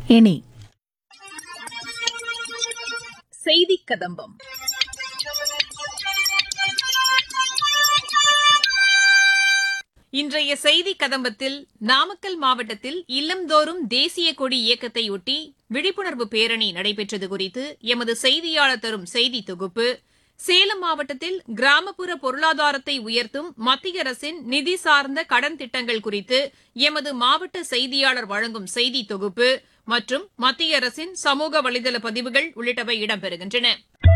இனி செய்தி கதம்பம் இன்றைய செய்தி கதம்பத்தில் நாமக்கல் மாவட்டத்தில் இல்லந்தோறும் தேசிய கொடி இயக்கத்தையொட்டி விழிப்புணர்வு பேரணி நடைபெற்றது குறித்து எமது செய்தியாளர் தரும் செய்தி தொகுப்பு சேலம் மாவட்டத்தில் கிராமப்புற பொருளாதாரத்தை உயர்த்தும் மத்திய அரசின் நிதி சார்ந்த கடன் திட்டங்கள் குறித்து எமது மாவட்ட செய்தியாளர் வழங்கும் செய்தி தொகுப்பு மற்றும் மத்திய அரசின் சமூக வலைதள பதிவுகள் உள்ளிட்டவை இடம்பெறுகின்றன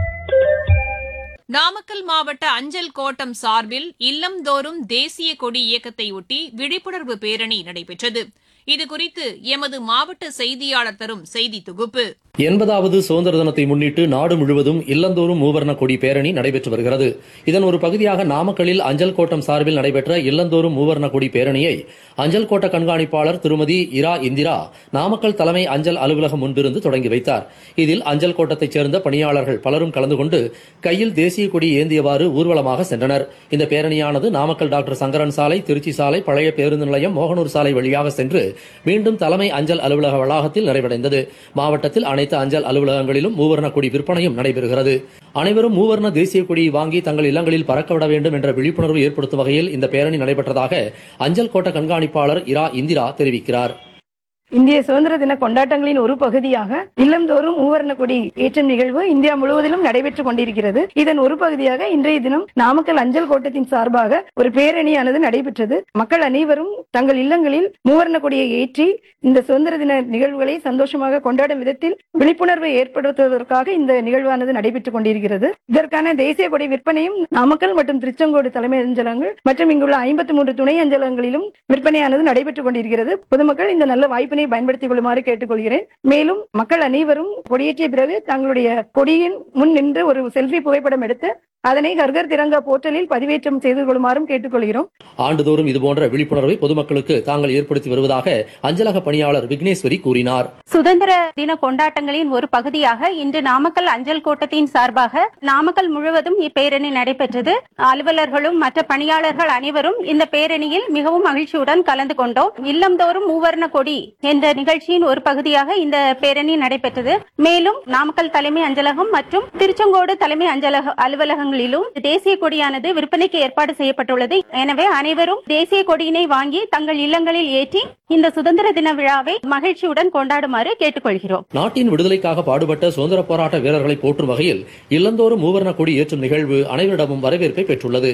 நாமக்கல் மாவட்ட அஞ்சல் கோட்டம் சார்பில் இல்லம்தோறும் தேசிய கொடி இயக்கத்தையொட்டி விழிப்புணர்வு பேரணி நடைபெற்றது இதுகுறித்து எமது மாவட்ட செய்தியாளர் தரும் செய்தி தொகுப்பு எண்பதாவது சுதந்திர தினத்தை முன்னிட்டு நாடு முழுவதும் இல்லந்தோறும் மூவர்ண கொடி பேரணி நடைபெற்று வருகிறது இதன் ஒரு பகுதியாக நாமக்கல்லில் அஞ்சல் கோட்டம் சார்பில் நடைபெற்ற இல்லந்தோறும் மூவர்ண கொடி பேரணியை அஞ்சல் கோட்ட கண்காணிப்பாளர் திருமதி இரா இந்திரா நாமக்கல் தலைமை அஞ்சல் அலுவலகம் முன்பிருந்து தொடங்கி வைத்தார் இதில் அஞ்சல் கோட்டத்தைச் சேர்ந்த பணியாளர்கள் பலரும் கலந்து கொண்டு கையில் தேசிய கொடி ஏந்தியவாறு ஊர்வலமாக சென்றனர் இந்த பேரணியானது நாமக்கல் டாக்டர் சங்கரன் சாலை திருச்சி சாலை பழைய பேருந்து நிலையம் மோகனூர் சாலை வழியாக சென்று மீண்டும் தலைமை அஞ்சல் அலுவலக வளாகத்தில் நிறைவடைந்தது மாவட்டத்தில் அனைத்து அஞ்சல் அலுவலகங்களிலும் மூவர்ண கொடி விற்பனையும் நடைபெறுகிறது அனைவரும் மூவர்ண தேசிய கொடியை வாங்கி தங்கள் இல்லங்களில் பறக்கவிட வேண்டும் என்ற விழிப்புணர்வு ஏற்படுத்தும் வகையில் இந்த பேரணி நடைபெற்றதாக அஞ்சல் கோட்ட கண்காணிப்பாளர் இரா இந்திரா தெரிவிக்கிறார் இந்திய சுதந்திர தின கொண்டாட்டங்களின் ஒரு பகுதியாக இல்லந்தோறும் மூவர்ண கொடி ஏற்றும் நிகழ்வு இந்தியா முழுவதிலும் நடைபெற்றுக் கொண்டிருக்கிறது இதன் ஒரு பகுதியாக இன்றைய தினம் நாமக்கல் அஞ்சல் கோட்டத்தின் சார்பாக ஒரு பேரணியானது நடைபெற்றது மக்கள் அனைவரும் தங்கள் இல்லங்களில் மூவர்ண கொடியை ஏற்றி இந்த சுதந்திர தின நிகழ்வுகளை சந்தோஷமாக கொண்டாடும் விதத்தில் விழிப்புணர்வை ஏற்படுத்துவதற்காக இந்த நிகழ்வானது நடைபெற்றுக் கொண்டிருக்கிறது இதற்கான தேசிய கொடி விற்பனையும் நாமக்கல் மற்றும் திருச்செங்கோடு தலைமை அஞ்சலகங்கள் மற்றும் இங்குள்ள ஐம்பத்தி மூன்று துணை அஞ்சலகங்களிலும் விற்பனையானது நடைபெற்றுக் கொண்டிருக்கிறது பொதுமக்கள் இந்த நல்ல வாய்ப்பினை பயன்படுத்திக் கொள்ளுமாறு கேட்டுக்கொள்கிறேன் மேலும் மக்கள் அனைவரும் கொடியேற்றிய பிறகு தங்களுடைய கொடியின் முன் நின்று ஒரு செல்ஃபி புகைப்படம் எடுத்து அதனை ஹர்கர் திரங்கா போர்ட்டலில் பதிவேற்றம் செய்து கொள்ளுமாறும் கேட்டுக்கொள்கிறோம் ஆண்டுதோறும் இதுபோன்ற விழிப்புணர்வை பொதுமக்களுக்கு தாங்கள் ஏற்படுத்தி வருவதாக அஞ்சலக பணியாளர் விக்னேஸ்வரி கூறினார் சுதந்திர தின கொண்டாட்டங்களின் ஒரு பகுதியாக இன்று நாமக்கல் அஞ்சல் கோட்டத்தின் சார்பாக நாமக்கல் முழுவதும் இப்பேரணி நடைபெற்றது அலுவலர்களும் மற்ற பணியாளர்கள் அனைவரும் இந்த பேரணியில் மிகவும் மகிழ்ச்சியுடன் கலந்து கொண்டோம் இல்லந்தோறும் மூவர்ண கொடி என்ற நிகழ்ச்சியின் ஒரு பகுதியாக இந்த பேரணி நடைபெற்றது மேலும் நாமக்கல் தலைமை அஞ்சலகம் மற்றும் திருச்செங்கோடு தலைமை அஞ்சலக அலுவலகங்களிலும் தேசிய கொடியானது விற்பனைக்கு ஏற்பாடு செய்யப்பட்டுள்ளது எனவே அனைவரும் தேசிய கொடியினை வாங்கி தங்கள் இல்லங்களில் ஏற்றி இந்த சுதந்திர தின விழாவை மகிழ்ச்சியுடன் கொண்டாடுமாறு கேட்டுக்கொள்கிறோம் நாட்டின் விடுதலைக்காக பாடுபட்ட சுதந்திர போராட்ட வீரர்களை போற்றும் வகையில் இல்லந்தோறும் மூவர்ண கொடி ஏற்றும் நிகழ்வு அனைவரிடமும் வரவேற்பை பெற்றுள்ளது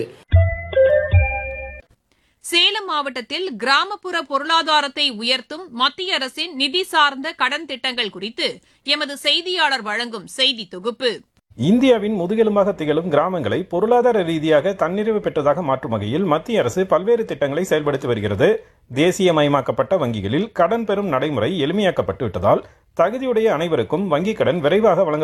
சேலம் மாவட்டத்தில் கிராமப்புற பொருளாதாரத்தை உயர்த்தும் மத்திய அரசின் நிதி சார்ந்த கடன் திட்டங்கள் குறித்து எமது செய்தியாளர் வழங்கும் செய்தி தொகுப்பு இந்தியாவின் முதுகெலும்பாக திகழும் கிராமங்களை பொருளாதார ரீதியாக தன்னிறைவு பெற்றதாக மாற்றும் வகையில் மத்திய அரசு பல்வேறு திட்டங்களை செயல்படுத்தி வருகிறது தேசியமயமாக்கப்பட்ட வங்கிகளில் கடன் பெறும் நடைமுறை எளிமையாக்கப்பட்டு விட்டதால் தகுதியுடைய அனைவருக்கும் வங்கிக் கடன் விரைவாக வழங்க